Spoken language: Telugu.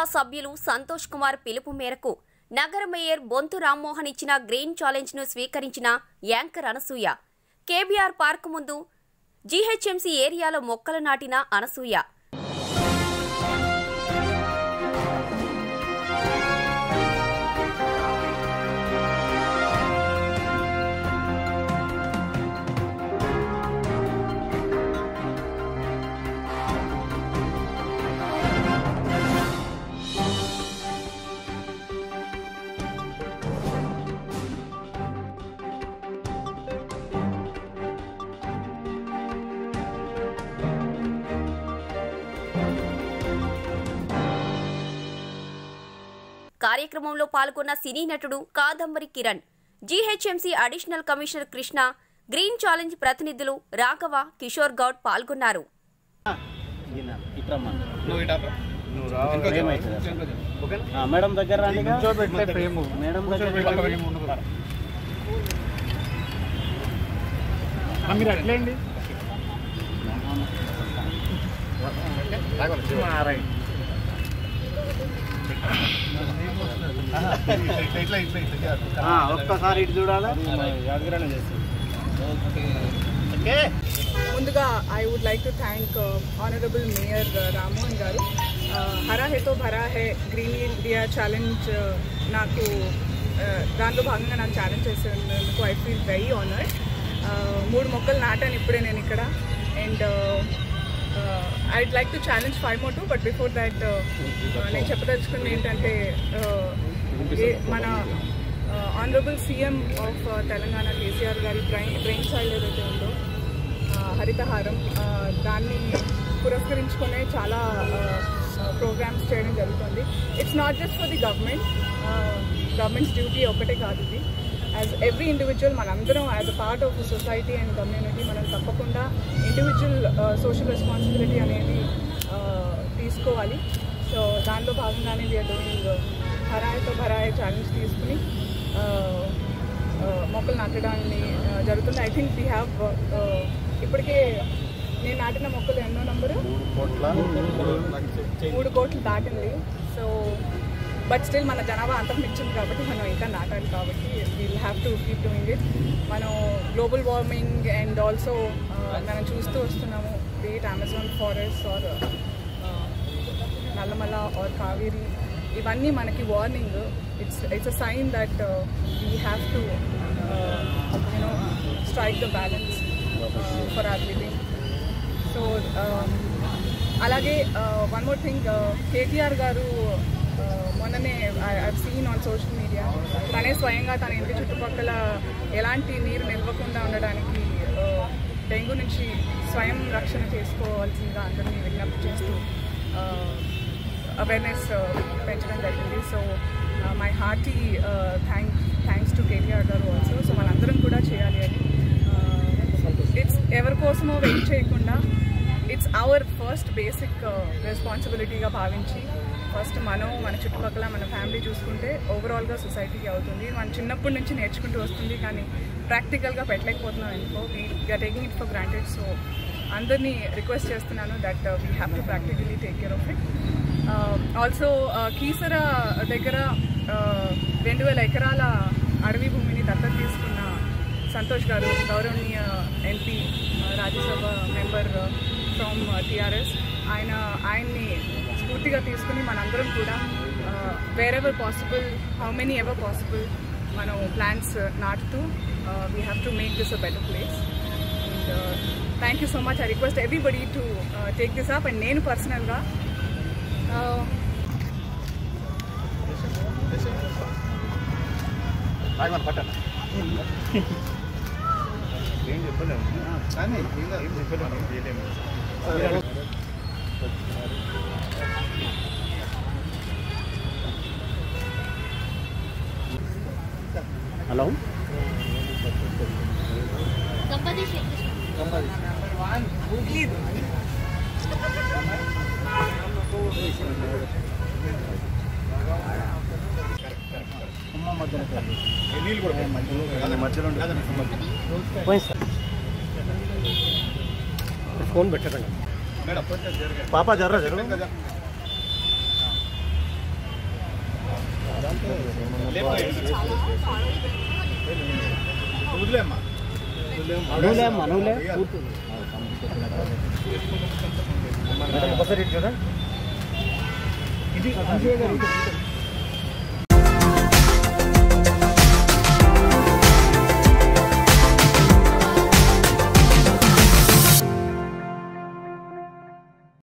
సభ్యులు సంతోష్ కుమార్ పిలుపు మేరకు నగర మేయర్ బొంతు రామ్మోహన్ ఇచ్చిన గ్రీన్ ఛాలెంజ్ ను స్వీకరించిన యాంకర్ అనసూయ కేబీఆర్ పార్క్ ముందు జీహెచ్ఎంసీ ఏరియాలో మొక్కలు నాటిన అనసూయ కార్యక్రమంలో పాల్గొన్న సినీ నటుడు Kadambari Kiran GHMC additional commissioner Krishna green challenge ప్రతినిధులు రాఘవ కిషోర్ గౌడ్ పాల్గొన్నారు మేడం దగ్గర రండి మేడం దగ్గర మీరు అట్లేండి ఆ, ఒక్కసారి ఇటు చూడాలా ఓకే ముందుగా I would like to thank honourable mayor Rammohan garu హరా హే తో భరా హే గ్రీన్ ఇండియా ఛాలెంజ్ నాకు uh, దాంట్లో భాగంగా నాకు ఛాలెంజ్ చేసినందుకు ఐ ఫీల్ వెరీ ఆనర్డ్ మూడు మొక్కలు నాటాను ఇప్పుడే నేను ఇక్కడ and I'd like to challenge five more too but before that నేను చెప్పదలుచుకుంది ఏంటంటే uh, ఏ- మన honourable CM of Telangana KCR గారి బ్రెయిన్ బ్రెయిన్ చైల్డ్ ఏదైతే ఉందో ఆ, హరితహారం ఆ, దాన్ని పురస్కరించుకునే చాలా ప్రోగ్రామ్స్ చేయడం జరుగుతుంది it's not just for the government government's duty ఒకటే కాదు ఇది యాజ్ ఎవ్రీ ఇండివిజువల్ మనందరం as a part of society and community మనం తప్పకుండా ఇండివిజువల్ సోషల్ రెస్పాన్సిబిలిటీ అనేది ఆ, తీసుకోవాలి సో దానిలో భాగంగానే వీఆర్ డూయింగ్ హరాయతో భరాయ ఛాలెంజ్ తీసుకుని ఆ, ఆ, మొక్కలు నాటడాన్ని ఆ, జరుగుతుంది ఐ థింక్ వీ హ్యావ్ ఇప్పటికే నేను నాటిన మొక్కలు ఎన్నో నంబరు మూడు కోట్లు దాటింది సో బట్ స్టిల్ మన జనాభా అంతమించింది కాబట్టి మనం ఇంకా నాటాలి కాబట్టి we'll have to keep doing it మనం గ్లోబల్ వార్మింగ్ అండ్ ఆల్సో మనం చూస్తూ వస్తున్నాము be it Amazon forest or Nallamala or Kaveri ఇవన్నీ మనకి warning it's it's a sign that we have to you know strike the balance for our living so అలాగే one more thing KTR garu uh, మొన్ననే I seen on social media తనే స్వయంగా తన ఇంటి చుట్టుపక్కల ఎలాంటి నీరు నిల్వకుండా ఉండడానికి uh, డెంగ్యూ నుంచి స్వయం రక్షణ చేసుకోవాల్సిందిగా అందరినీ విజ్ఞప్తి చేస్తూ అవేర్నెస్ పెంచడం జరిగింది so my hearty thank thanks to KTR garu also so మనందరం కూడా చేయాలి అని ఇట్స్ ఎవరి కోసమో వెయిట్ చేయకుండా ఇట్స్ అవర్ ఫస్ట్ బేసిక్ రెస్పాన్సిబిలిటీగా భావించి ఫస్ట్ మనం మన చుట్టుపక్కల మన ఫ్యామిలీ చూసుకుంటే ఓవరాల్గా సొసైటీకి అవుతుంది మనం చిన్నప్పటి నుంచి నేర్చుకుంటూ వస్తుంది కానీ ప్రాక్టికల్గా పెట్టలేకపోతున్నాం ఎందుకో we're taking it for granted so అందరినీ రిక్వెస్ట్ చేస్తున్నాను that we have to practically take care of it also Keesara దగ్గర uh, రెండు వేల ఎకరాల అడవి భూమిని దత్తత తీసుకున్న సంతోష్ గారు గౌరవనీయ MP Rajya Sabha member from TRS ఆయన ఆయన్ని స్ఫూర్తిగా తీసుకుని మనందరం కూడా wherever possible how many ever possible మనం ప్లాన్స్ నాటుతూ we have to make this a better place thank you so much I request everybody to take this up and నేను పర్సనల్గా హలో ఫోన్ పెట్టకండి పాప జర్ర జరు నువ్వులే అమ్మా నువ్వులే ఒకసారి ఇటు చూడ ఇది